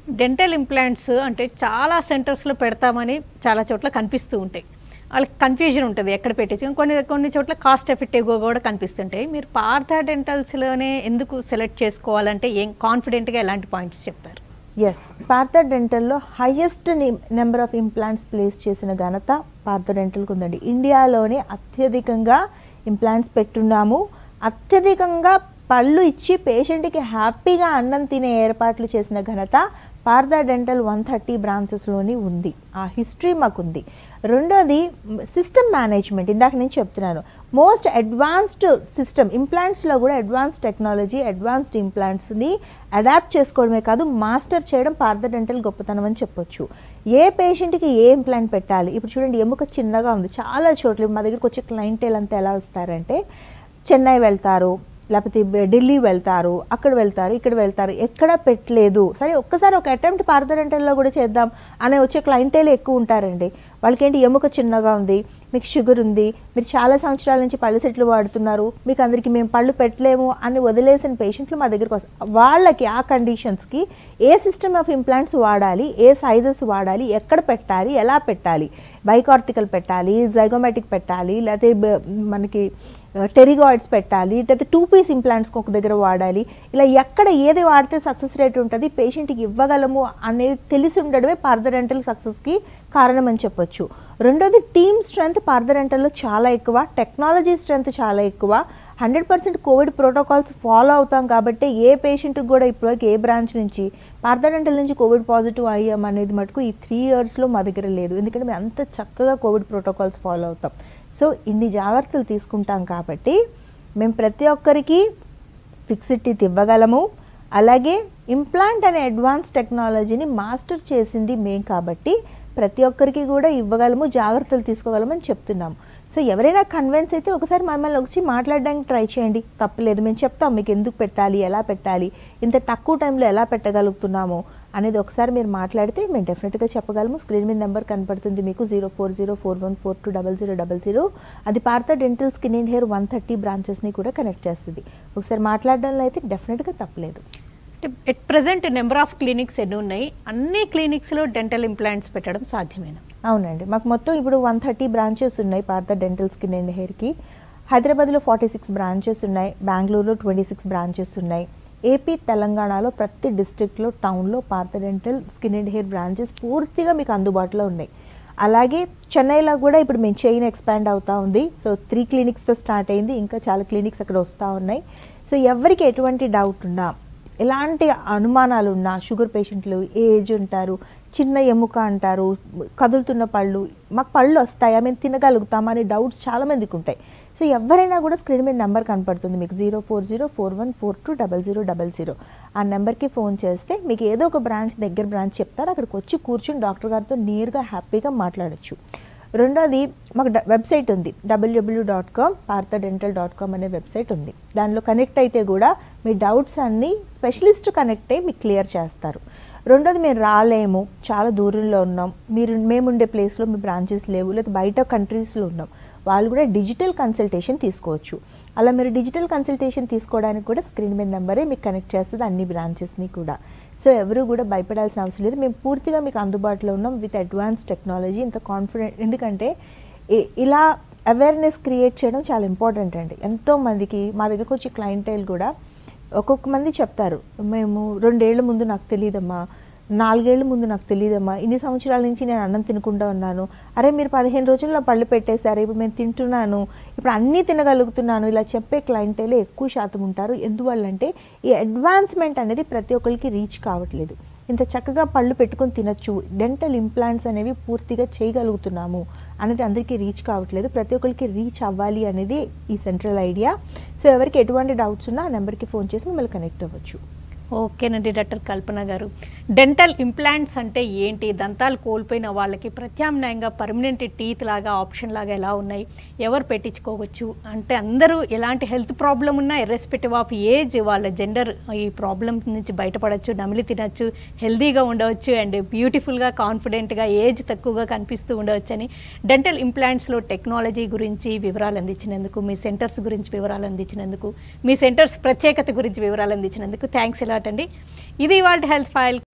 dental implants అంటే చాలా సెంటర్స్లో పెడతామని చాలా చోట్ల కనిపిస్తూ ఉంటాయి వాళ్ళకి కన్ఫ్యూజన్ ఉంటుంది ఎక్కడ పెట్టచ్చు కొన్ని కొన్ని చోట్ల కాస్ట్ ఎఫెక్టివ్గా కూడా కనిపిస్తుంటాయి మీరు పార్థ డెంటల్స్లోనే ఎందుకు సెలెక్ట్ చేసుకోవాలంటే ఏం కాన్ఫిడెంట్గా ఎలాంటి పాయింట్స్ చెప్తారు ఎస్ పార్థ డెంటల్లో highest number of implants place చేసిన ఘనత పార్థ డెంటల్కి ఉందండి ఇండియాలోనే అత్యధికంగా ఇంప్లాంట్స్ పెట్టున్నాము అత్యధికంగా పళ్ళు ఇచ్చి పేషెంట్కి హ్యాపీగా అన్నం తినే ఏర్పాట్లు చేసిన ఘనత పార్థ డెంటల్ వన్ థర్టీ బ్రాంచెస్లోని ఉంది ఆ హిస్టరీ మాకుంది రెండోది సిస్టమ్ మేనేజ్మెంట్ ఇందాక నేను చెప్తున్నాను మోస్ట్ అడ్వాన్స్డ్ సిస్టమ్ ఇంప్లాంట్స్లో కూడా అడ్వాన్స్ టెక్నాలజీ అడ్వాన్స్డ్ ఇంప్లాంట్స్ని అడాప్ట్ చేసుకోవడమే కాదు మాస్టర్ చేయడం పార్థ డెంటల్ గొప్పతనం అని చెప్పొచ్చు ఏ పేషెంట్కి ఏ ఇంప్లాంట్ పెట్టాలి ఇప్పుడు చూడండి ఎముక చిన్నగా ఉంది చాలా చోట్ల మా దగ్గరకు వచ్చే క్లయింటేల్ అంతా ఎలా వస్తారంటే చెన్నై వెళ్తారు లేకపోతే బె- ఢిల్లీ వెళ్తారు అక్కడ వెళ్తారు ఇక్కడ వెళ్తారు ఎక్కడ పెట్టలేదు సరే ఒక్కసారి ఒక అటెంప్ట్ పార్థడెంటల్లో కూడా చేద్దాం అనే వచ్చే క్లయింటేలు ఎక్కువ ఉంటారండి వాళ్ళకేంటి ఎముక చిన్నగా ఉంది మీకు షుగర్ ఉంది మీరు చాలా సంవత్సరాల నుంచి పళ్ళు సెట్లు వాడుతున్నారు మీకు అందరికీ మేము పళ్ళు పెట్టలేము అని వదిలేసిన పేషెంట్లు మా దగ్గరకు వస్తారు వాళ్ళకి ఆ కండిషన్స్కి ఏ సిస్టమ్ ఆఫ్ ఇంప్లాంట్స్ వాడాలి ఏ సైజెస్ వాడాలి ఎక్కడ పెట్టాలి ఎలా పెట్టాలి బైకార్టికల్ పెట్టాలి జైగోమాటిక్ పెట్టాలి లేకపోతే బ- మనకి టెరిగాయిడ్స్ పెట్టాలి లేకపోతే టూ పీస్ ఇంప్లాంట్స్ ఒక దగ్గర వాడాలి ఇలా ఎక్కడ ఏది వాడితే సక్సెస్ రేట్ ఉంటుంది పేషెంట్కి ఇవ్వగలము అనేది తెలిసి ఉండడమే పార్థడెంటల్ సక్సెస్కి కారణం అని చెప్పొచ్చు రెండోది టీమ్ స్ట్రెంగ్త్ పార్థడెంటల్లో చాలా ఎక్కువ టెక్నాలజీ స్ట్రెంగ్త్ చాలా ఎక్కువ hundred percent covid protocols follow అవుతాం కాబట్టి ఏ పేషెంట్కి కూడా ఇప్పటివరకు ఏ బ్రాంచ్ నుంచి పార్థడెంటల్ నుంచి కోవిడ్ పాజిటివ్ అయ్యాం అనేది మటుకు ఈ త్రీ ఇయర్స్లో మా దగ్గర లేదు ఎందుకంటే మేము అంత చక్కగా కోవిడ్ ప్రోటోకాల్స్ ఫాలో అవుతాం సో ఇన్ని జాగ్రత్తలు తీసుకుంటాం కాబట్టి మేము ప్రతి ఒక్కరికి ఫిక్స్డ్ టీత్ ఇవ్వగలము అలాగే ఇంప్లాంట్ అనే అడ్వాన్స్ టెక్నాలజీని మాస్టర్ చేసింది మేం కాబట్టి ప్రతి ఒక్కరికి కూడా ఇవ్వగలము జాగ్రత్తలు తీసుకోగలమని చెప్తున్నాము సో ఎవరైనా కన్విన్స్ అయితే ఒకసారి మమ్మల్ని వచ్చి మాట్లాడడానికి ట్రై చేయండి తప్పలేదు మేము చెప్తాం మీకు ఎందుకు పెట్టాలి ఎలా పెట్టాలి ఇంత తక్కువ టైంలో ఎలా పెట్టగలుగుతున్నాము అనేది ఒకసారి మీరు మాట్లాడితే మేము డెఫినెట్గా చెప్పగలము స్క్రీన్ మీద నెంబర్ కనపడుతుంది మీకు zero four zero four one four two double zero double zero అది Partha dental skin and hair one thirty బ్రాంచెస్ని కూడా కనెక్ట్ చేస్తుంది ఒకసారి మాట్లాడడంలో అయితే డెఫినెట్గా తప్పలేదు అంటే at present number of clinics ఎన్ని ఉన్నాయి అన్ని క్లినిక్స్లో డెంటల్ ఇంప్లాంట్స్ పెట్టడం సాధ్యమేనా అవునండి మాకు మొత్తం ఇప్పుడు వన్ థర్టీ బ్రాంచెస్ ఉన్నాయి పార్థ డెంటల్ స్కిన్ అండ్ హెయిర్కి హైదరాబాద్లో ఫార్టీ సిక్స్ బ్రాంచెస్ ఉన్నాయి బెంగళూరులో ట్వంటీ సిక్స్ బ్రాంచెస్ ఉన్నాయి ఏపీ తెలంగాణలో ప్రతి డిస్ట్రిక్ట్లో టౌన్లో Partha dental skin and hair branches పూర్తిగా మీకు అందుబాటులో ఉన్నాయి అలాగే చెన్నైలో కూడా ఇప్పుడు మేము చైన్ ఎక్స్పాండ్ అవుతా ఉంది సో త్రీ క్లినిక్స్తో స్టార్ట్ అయింది ఇంకా చాలా క్లినిక్స్ అక్కడ వస్తూ ఉన్నాయి సో ఎవరికి ఎటువంటి డౌట్ ఉన్నా ఎలాంటి అనుమానాలు ఉన్నా షుగర్ పేషెంట్లు ఏజ్ ఉంటారు చిన్న ఎముక అంటారు కదులుతున్న పళ్ళు మాకు పళ్ళు వస్తాయా మేము తినగలుగుతామా అనే డౌట్స్ చాలా మందికి ఉంటాయి సో ఎవరైనా కూడా స్క్రీన్ మీద నెంబర్ కనపడుతుంది మీకు zero four zero four one four two double zero double zero ఆ నెంబర్కి ఫోన్ చేస్తే మీకు ఏదో ఒక బ్రాంచ్ దగ్గర బ్రాంచ్ చెప్తారు అక్కడికి వచ్చి కూర్చుని డాక్టర్ గారితో నేరుగా హ్యాపీగా మాట్లాడొచ్చు రెండోది మాకు డ- వెబ్సైట్ ఉంది W W dot com Partha dental dot com అనే వెబ్సైట్ ఉంది దానిలో కనెక్ట్ అయితే కూడా మీ డౌట్స్ అన్నీ స్పెషలిస్ట్ కనెక్ట్ అయ్యి మీకు క్లియర్ చేస్తారు రెండోది మేము రాలేము చాలా దూరంలో ఉన్నాం మీరు మేముండే ప్లేస్లో మీ బ్రాంచెస్ లేవు లేదా బయట కంట్రీస్లో ఉన్నాం వాళ్ళు కూడా డిజిటల్ కన్సల్టేషన్ తీసుకోవచ్చు అలా మీరు డిజిటల్ కన్సల్టేషన్ తీసుకోవడానికి కూడా స్క్రీన్ మీద నెంబరే మీకు కనెక్ట్ చేస్తుంది అన్ని బ్రాంచెస్ని కూడా సో ఎవరు కూడా భయపడాల్సిన అవసరం లేదు మేము పూర్తిగా మీకు అందుబాటులో ఉన్నాం విత్ అడ్వాన్స్ టెక్నాలజీ ఇంత కాన్ఫిడెంట్ ఎందుకంటే ఇ- ఇలా అవేర్నెస్ క్రియేట్ చేయడం చాలా ఇంపార్టెంట్ అండి ఎంతో మందికి మా దగ్గరకు వచ్చి క్లయింటైల్ కూడా ఒక్కొక్క మంది చెప్తారు మేము రెండేళ్ల ముందు నాకు తెలియదమ్మా నాలుగేళ్ల ముందు నాకు తెలియదమ్మా ఇన్ని సంవత్సరాల నుంచి నేను అన్నం తినకుండా ఉన్నాను అరే మీరు పదిహేను రోజుల్లో పళ్ళు పెట్టేశారు ఇప్పుడు నేను తింటున్నాను ఇప్పుడు అన్నీ తినగలుగుతున్నాను ఇలా చెప్పే క్లయింటేలే ఎక్కువ శాతం ఉంటారు ఎందువల్లంటే ఈ అడ్వాన్స్మెంట్ అనేది ప్రతి ఒక్కరికి రీచ్ కావట్లేదు ఇంత చక్కగా పళ్ళు పెట్టుకొని తినొచ్చు డెంటల్ ఇంప్లాంట్స్ అనేవి పూర్తిగా చేయగలుగుతున్నాము అనేది అందరికీ రీచ్ కావట్లేదు ప్రతి ఒక్కరికి రీచ్ అవ్వాలి అనేది ఈ సెంట్రల్ ఐడియా సో ఎవరికి ఎటువంటి డౌట్స్ ఉన్నా ఆ నెంబర్కి ఫోన్ చేసి మిమ్మల్ని కనెక్ట్ అవ్వచ్చు ఓకేనండి డాక్టర్ కల్పన గారు డెంటల్ ఇంప్లాంట్స్ అంటే ఏంటి దంతాలు కోల్పోయిన వాళ్ళకి ప్రత్యామ్నాయంగా పర్మనెంట్ టీత్ లాగా ఆప్షన్ లాగా ఎలా ఉన్నాయి ఎవరు పెట్టించుకోవచ్చు అంటే అందరూ ఎలాంటి హెల్త్ ప్రాబ్లం ఉన్నా ఇర్రెస్పెక్టివ్ ఆఫ్ ఏజ్ వాళ్ళ జెండర్ ఈ ప్రాబ్లం నుంచి బయటపడవచ్చు నమిలి తినచ్చు హెల్దీగా ఉండవచ్చు అండ్ బ్యూటిఫుల్గా కాన్ఫిడెంట్గా ఏజ్ తక్కువగా కనిపిస్తూ ఉండవచ్చు అని డెంటల్ ఇంప్లాంట్స్లో టెక్నాలజీ గురించి వివరాలు అందించినందుకు మీ సెంటర్స్ గురించి వివరాలు అందించినందుకు మీ సెంటర్స్ ప్రత్యేకత గురించి వివరాలు అందించినందుకు థ్యాంక్స్ ఎలాట్ అండి ఇది వాళ్ళ హెల్త్ ఫైల్